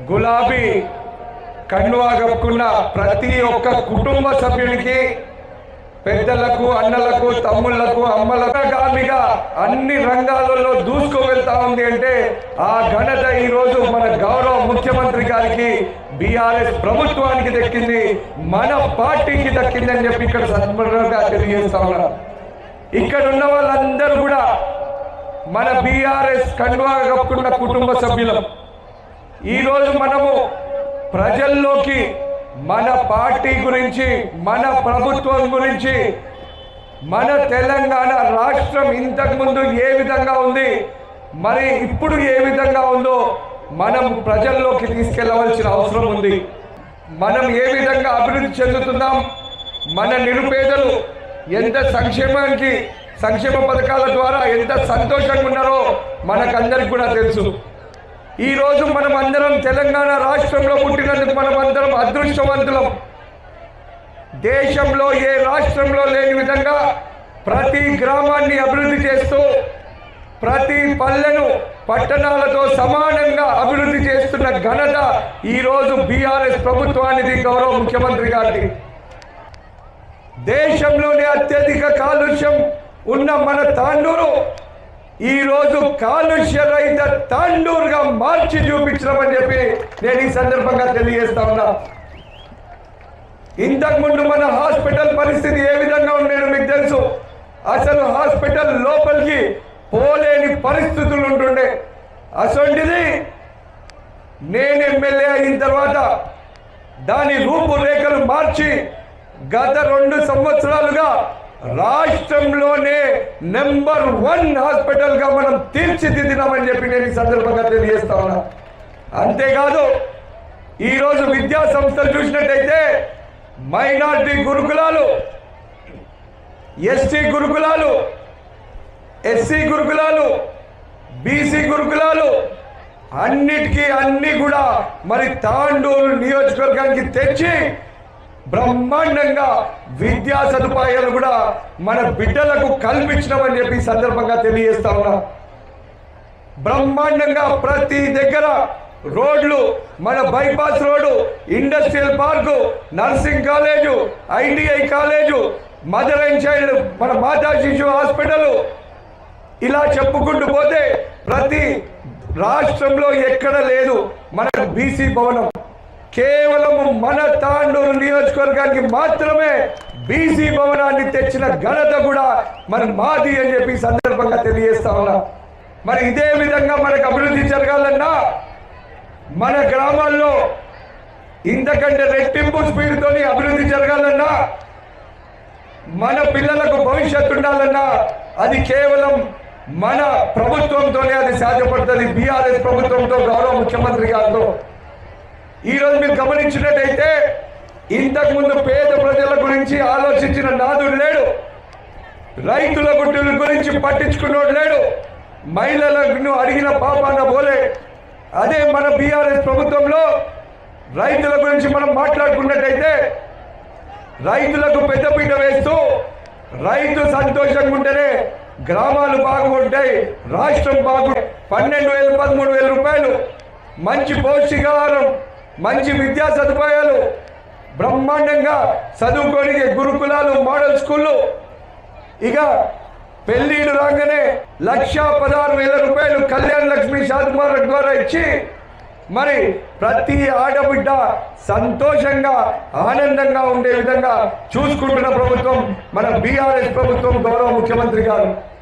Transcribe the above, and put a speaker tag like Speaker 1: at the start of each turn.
Speaker 1: గులాబీ కండువా కప్పుకున్న ప్రతి ఒక్క కుటుంబ సభ్యునికి పెద్దలకు అన్నలకు తమ్ముళ్లకు అమ్మలకు గామిగా అన్ని రంగాలలో దూసుకు వెళ్తా ఉంది అంటే ఆ ఘనత ఈ రోజు మన గౌరవ ముఖ్యమంత్రి గారికి బీఆర్ఎస్ ప్రభుత్వానికి దక్కింది మన పార్టీకి దక్కిందని చెప్పి ఇక్కడ సందర్భంగా తెలియజేస్తా ఉన్నా ఇక్కడ ఉన్న వాళ్ళందరూ కూడా మన బీఆర్ఎస్ కండువా కప్పుకున్న కుటుంబ సభ్యులం ఈరోజు మనము ప్రజల్లోకి మన పార్టీ గురించి మన ప్రభుత్వం గురించి మన తెలంగాణ రాష్ట్రం ఇంతకుముందు ఏ విధంగా ఉంది మరి ఇప్పుడు ఏ విధంగా ఉందో మనం ప్రజల్లోకి తీసుకెళ్లవలసిన అవసరం ఉంది మనం ఏ విధంగా అభివృద్ధి చెందుతున్నాం మన నిరుపేదలు ఎంత సంక్షేమానికి సంక్షేమ పథకాల ద్వారా ఎంత సంతోషంగా ఉన్నారో మనకందరికి కూడా తెలుసు ఈ రోజు మనం అందరం తెలంగాణ రాష్ట్రంలో పుట్టినందుకు మనం అందరం అదృష్టవంతులం దేశంలో ఏ రాష్ట్రంలో లేని విధంగా ప్రతి గ్రామాన్ని అభివృద్ధి చేస్తూ ప్రతి పల్లెను పట్టణాలతో సమానంగా అభివృద్ధి చేస్తున్న ఘనత ఈ రోజు బీఆర్ఎస్ ప్రభుత్వానికి గౌరవ ముఖ్యమంత్రి గారిది దేశంలోనే అత్యధిక కాలుష్యం ఉన్న మన తాండూరు ఈ రోజు కాలుష్య రహిత తాండూరుగా మార్చి చూపించడం చెప్పి నేను ఈ సందర్భంగా తెలియజేస్తా ఉన్నా ఇంతకు ముందు మన హాస్పిటల్ పరిస్థితి ఏ విధంగా ఉండేదో మీకు తెలుసు అసలు హాస్పిటల్ లోపలికి పోలేని పరిస్థితులు ఉంటుండే అసొంటిది నేను ఎమ్మెల్యే అయిన తర్వాత దాని రూపురేఖలు మార్చి గత రెండు సంవత్సరాలుగా రాష్ట్రంలోనే నెంబర్ వన్ హాస్పిటల్ గా మనం తీర్చిదిద్దినామని చెప్పి నేను ఈ సందర్భంగా తెలియజేస్తా ఉన్నా అంతేకాదు ఈరోజు విద్యా సంస్థలు చూసినట్టయితే మైనార్టీ గురుకులాలు ఎస్టీ గురుకులాలు ఎస్సీ గురుకులాలు బీసీ గురుకులాలు అన్నిటికీ అన్ని కూడా మరి తాండూరు నియోజకవర్గానికి తెచ్చి బ్రహ్మాండంగా విద్యా సదుపాయాలు కూడా మన బిడ్డలకు కల్పించడం చెప్పి ఈ సందర్భంగా తెలియజేస్తా ఉన్నా బ్రహ్మాండంగా ప్రతి దగ్గర రోడ్లు మన bypass road industrial park nursing college IDI college mother and child మన మాతా శిశు హాస్పిటల్ ఇలా చెప్పుకుంటూ పోతే ప్రతి రాష్ట్రంలో ఎక్కడ లేదు మన బీసీ భవనం కేవలం మన తాండూరు నియోజకవర్గానికి మాత్రమే బీసీ భవనాన్ని తెచ్చిన ఘనత కూడా మరి మాది అని చెప్పి ఈ సందర్భంగా తెలియజేస్తా ఉన్నా మరి ఇదే విధంగా మనకు అభివృద్ధి జరగాలన్నా మన గ్రామాల్లో ఇంతకంటే రెట్టింపు స్పీడ్తోని అభివృద్ధి జరగాలన్నా మన పిల్లలకు భవిష్యత్తు ఉండాలన్నా అది కేవలం మన ప్రభుత్వంతోనే అది సాధ్యపడుతుంది బీఆర్ఎస్ ప్రభుత్వంతో గౌరవ ముఖ్యమంత్రి గారితో ఈ రోజు మీరు గమనించినట్టయితే ఇంతకు ముందు పేద ప్రజల గురించి ఆలోచించిన నాదుడు లేడు రైతుల గుడ్డుల గురించి పట్టించుకున్నోడు లేడు మహిళలను అడిగిన పాపాన పోలే అదే మన బీఆర్ఎస్ ప్రభుత్వంలో రైతుల గురించి మనం మాట్లాడుకున్నట్టయితే రైతులకు పెద్దపీట వేస్తూ రైతు సంతోషంగా ఉంటేనే గ్రామాలు బాగుంటాయి రాష్ట్రం బాగు పన్నెండు వేలు పదమూడు వేల రూపాయలు మంచి పౌష్టికాహారం మంచి విద్యా సదుపాయాలు బ్రహ్మాండంగా చదువుకోనికి గురుకులాలు మోడల్ స్కూళ్ళు ఇక పెళ్లిడు రాగానే లక్ష పదహారు వేల రూపాయలు కళ్యాణ లక్ష్మి శాతమార్గం ద్వారా ఇచ్చి మరి ప్రతి ఆడబిడ్డ సంతోషంగా ఆనందంగా ఉండే విధంగా చూసుకుంటున్న ప్రభుత్వం మన బీఆర్ఎస్ ప్రభుత్వం గౌరవ ముఖ్యమంత్రి గారు